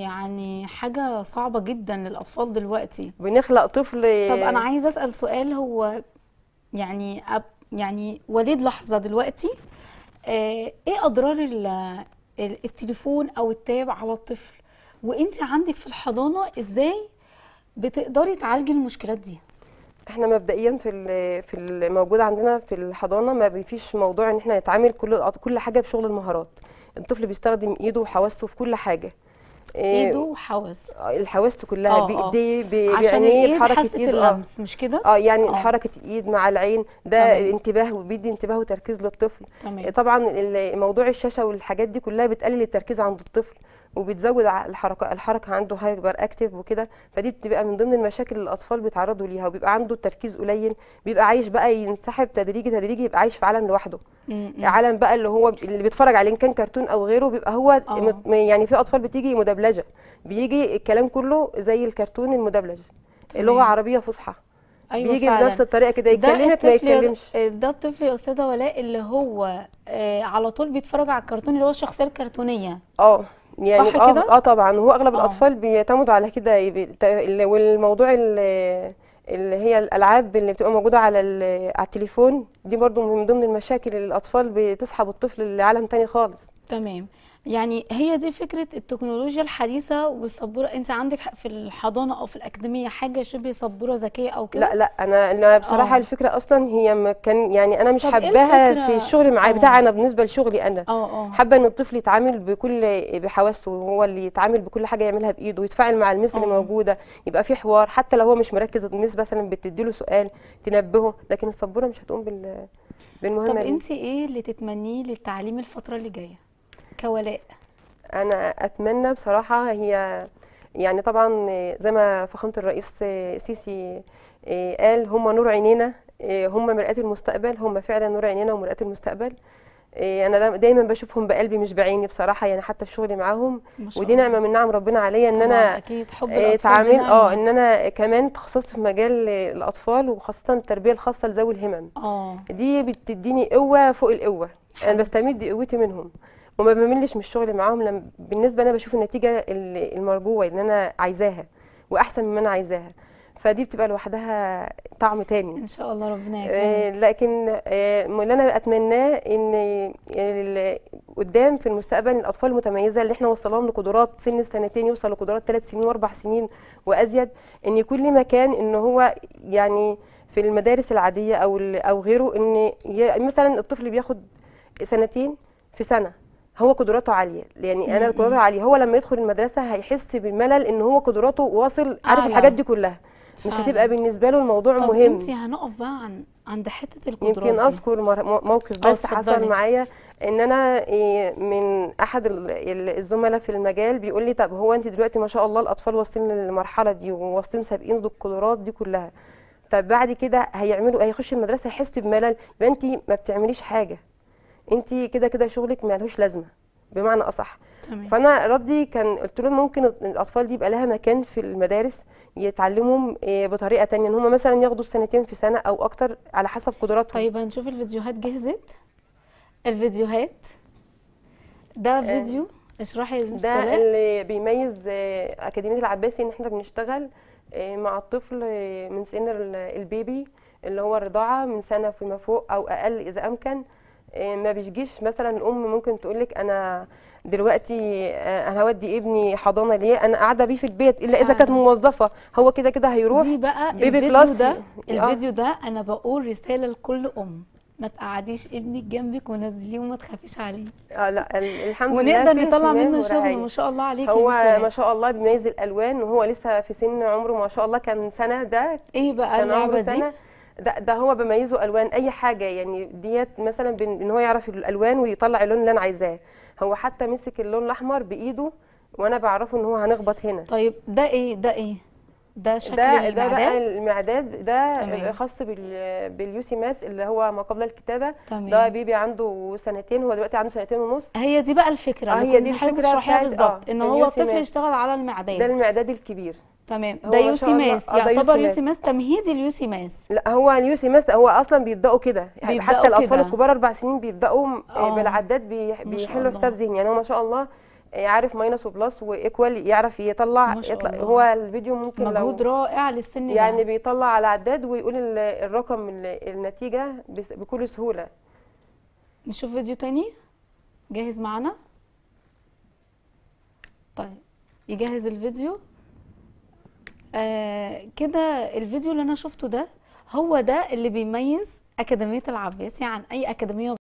يعني حاجة صعبة جدا للأطفال دلوقتي بنخلق طفل طب أنا عايزة أسأل سؤال هو يعني أب يعني وليد لحظة دلوقتي آه، إيه أضرار ال- ال- التليفون أو التاب على الطفل وأنت عندك في الحضانة إزاي بتقدري تعالجي المشكلات دي احنا مبدئيا في ال- في الموجود عندنا في الحضانه ما فيش موضوع ان احنا نتعامل كل كل حاجه بشغل المهارات الطفل بيستخدم ايده وحواسه في كل حاجه إيه، إيده وحواس الحواس كلها آه، آه. بايديه ب- عشان بعينيه الإيد بحركه حاسة ايده اه اللمس مش كده؟ اه يعني آه. حركه الايد مع العين ده تمام. انتباه وبيدي انتباه وتركيز للطفل تمام طبعا ال- موضوع الشاشه والحاجات دي كلها بتقلل التركيز عند الطفل وبتزود ع- الحركه الحركه عنده هايبر اكتف وكده فدي بتبقى من ضمن المشاكل اللي الاطفال بيتعرضوا ليها وبيبقى عنده التركيز قليل بيبقى عايش بقى ينسحب تدريجي تدريجي يبقى عايش في عالم لوحده م- م. عالم بقى اللي هو اللي بيتفرج عليه إن كان كرتون او غيره بيبقى هو آه. مت- يعني في اطفال بتيجي مدبلجه بيجي الكلام كله زي الكرتون المدبلج تمام. لغه عربيه فصحى أيوة بيجي فعلا بنفس الطريقه كده ده يكلمك ما الطفل يا- يتكلمش ده الطفل يا استاذه ولاء اللي هو آه على طول بيتفرج على الكرتون اللي هو الشخصيه الكرتونيه اه يعني صح اه كده؟ اه طبعا هو اغلب آه. الاطفال بيعتمدوا على كده يبي- ت- ال- والموضوع ال- اللي هي الالعاب اللي بتبقى موجوده على ال- على التليفون دي برضو من ضمن المشاكل اللي الاطفال بتسحب الطفل لعالم تاني خالص تمام يعني هي دي فكره التكنولوجيا الحديثه والسبوره انت عندك في الحضانه او في الاكاديميه حاجه شبه سبوره ذكيه او كده لا لا انا انا بصراحه آه. الفكره اصلا هي ما كان يعني انا مش طب إيه حباها الفكرة؟ في الشغل معايا آه. بتاع انا بالنسبه لشغلي انا اه اه حابه ان الطفل يتعامل بكل بحواسه هو اللي يتعامل بكل حاجه يعملها بايده ويتفاعل مع المس اللي آه. موجوده يبقى في حوار حتى لو هو مش مركز المس مثلا بتديله سؤال تنبهه لكن السبوره مش هتقوم بال طب بالمهمه دي انت ايه اللي تتمنيه للتعليم الفتره اللي جايه كولاء انا اتمنى بصراحه هي يعني طبعا زي ما فخامه الرئيس السيسي قال هم نور عينينا هم مرآة المستقبل هم فعلا نور عينينا ومرآة المستقبل انا دا- دايما بشوفهم بقلبي مش بعيني بصراحه يعني حتى في شغلي معاهم ما شاء ودي الله. نعمه من نعم ربنا عليا ان طبعاً انا اكيد حب آه، الاطفال دي اتعامل اه نعمة. ان انا كمان تخصصت في مجال الاطفال وخاصه التربيه الخاصه لذوي الهمم اه دي بتديني قوه فوق القوه انا حلو. بستمد قوتي منهم وما بملش من الشغل معاهم لما بالنسبه انا بشوف النتيجه ال- المرجوه اللي انا عايزاها واحسن مما انا عايزاها فدي بتبقى لوحدها طعم تاني ان شاء الله ربنا آه، يكرمك لكن آه، ما اللي انا اتمناه ان ال- قدام في المستقبل الاطفال المتميزه اللي احنا وصلهم لقدرات سن السنتين يوصل لقدرات ثلاث سنين واربع سنين وازيد ان يكون ليه مكان ان هو يعني في المدارس العاديه او ال- او غيره ان ي- مثلا الطفل بياخد سنتين في سنه هو قدراته عاليه يعني انا م- قدراته عاليه هو لما يدخل المدرسه هيحس بالملل ان هو قدراته واصل عارف أعلى. الحاجات دي كلها مش فعلا. هتبقى بالنسبه له الموضوع طب مهم انت هنقف بقى عن عند حته القدرات يمكن دي. اذكر مر- مو- موقف اه، بس حصل اتفضلي. معايا ان انا إيه، من احد ال- ال- الزملاء في المجال بيقول لي طب هو انت دلوقتي ما شاء الله الاطفال واصلين للمرحله دي وواصلين سابقين بالقدرات دي كلها طب بعد كده هيعملوا هيخش المدرسه يحس بملل يبقى انت ما بتعمليش حاجه انت كده كده شغلك مالهوش لازمه بمعنى اصح تمام فانا ردي كان قلت لهم ممكن الاطفال دي يبقى لها مكان في المدارس يتعلموا إيه، بطريقه تانية ان هم مثلا ياخدوا السنتين في سنه او اكتر على حسب قدراتهم طيب هنشوف الفيديوهات جهزت الفيديوهات ده فيديو اشرحي يا ده مستر اللي بيميز آه، أكاديمية العباسي إن إحنا بنشتغل آه، مع الطفل آه، من سن ال- البيبي اللي هو الرضاعة من سنة فيما فوق أو أقل إذا أمكن آه، ما بيجيش مثلا الأم ممكن تقولك أنا دلوقتي آه، أنا هودي ابني حضانة ليه أنا قاعدة بيه في البيت إلا إذا كانت فعلا. موظفة هو كده كده هيروح دي بقى بيبي الفيديو كلاس ده آه. الفيديو ده انا بقول رساله لكل ام ما تقعديش ابنك جنبك ونزليه وما تخافيش عليه اه لا ال- الحمد لله ونقدر في نطلع اهتمام منه شغل ورعاية. ما شاء الله عليكي يا هو مس ولاء. ما شاء الله بيميز الالوان وهو لسه في سن عمره ما شاء الله كان سنه ده ايه بقى كان عمره اللعبه دي سنه ده, ده هو بميزه الوان اي حاجه يعني ديت مثلا بن- ان هو يعرف الالوان ويطلع اللون اللي انا عايزاه هو حتى مسك اللون الاحمر بايده وانا بعرفه ان هو هنخبط هنا طيب ده ايه ده ايه ده شكل ده ده بقى المعدات المعداد ده تمام. خاص بال باليوسي ماس اللي هو ما قبل الكتابه ده تمام بيبي عنده سنتين هو دلوقتي عنده سنتين ونص هي دي بقى الفكره آه، اللي هي كنت دي حضرتك الفكرة تشرحيها بتاعت- بالظبط آه، ان هو اليوسي الطفل ماس. يشتغل على ده المعدات المعداد الكبير تمام هو ده ما يوسي شاء الله- ماس آه، ده يعتبر يوسي يوسي ماس. ماس تمهيدي اليوسي ماس لا هو اليوسي ماس هو اصلا بيبداوا كده بيبدأوا حتى الاطفال كده. الكبار اربع سنين بيبداوا آه. بالعداد بي- شاء بيحلوا الله. حساب ذهني يعني هو ما شاء الله عارف ماينس وبلس وايكوال يعرف يطلع ما شاء يطلع الله. هو الفيديو ممكن مجهود لو رائع للسن ده يعني بيطلع على عداد ويقول ال- الرقم ال- النتيجة بس- بكل سهولة نشوف فيديو تاني جاهز معانا طيب يجهز الفيديو آه كده الفيديو اللي انا شفته ده هو ده اللي بيميز أكاديمية العباسي عن أي أكاديمية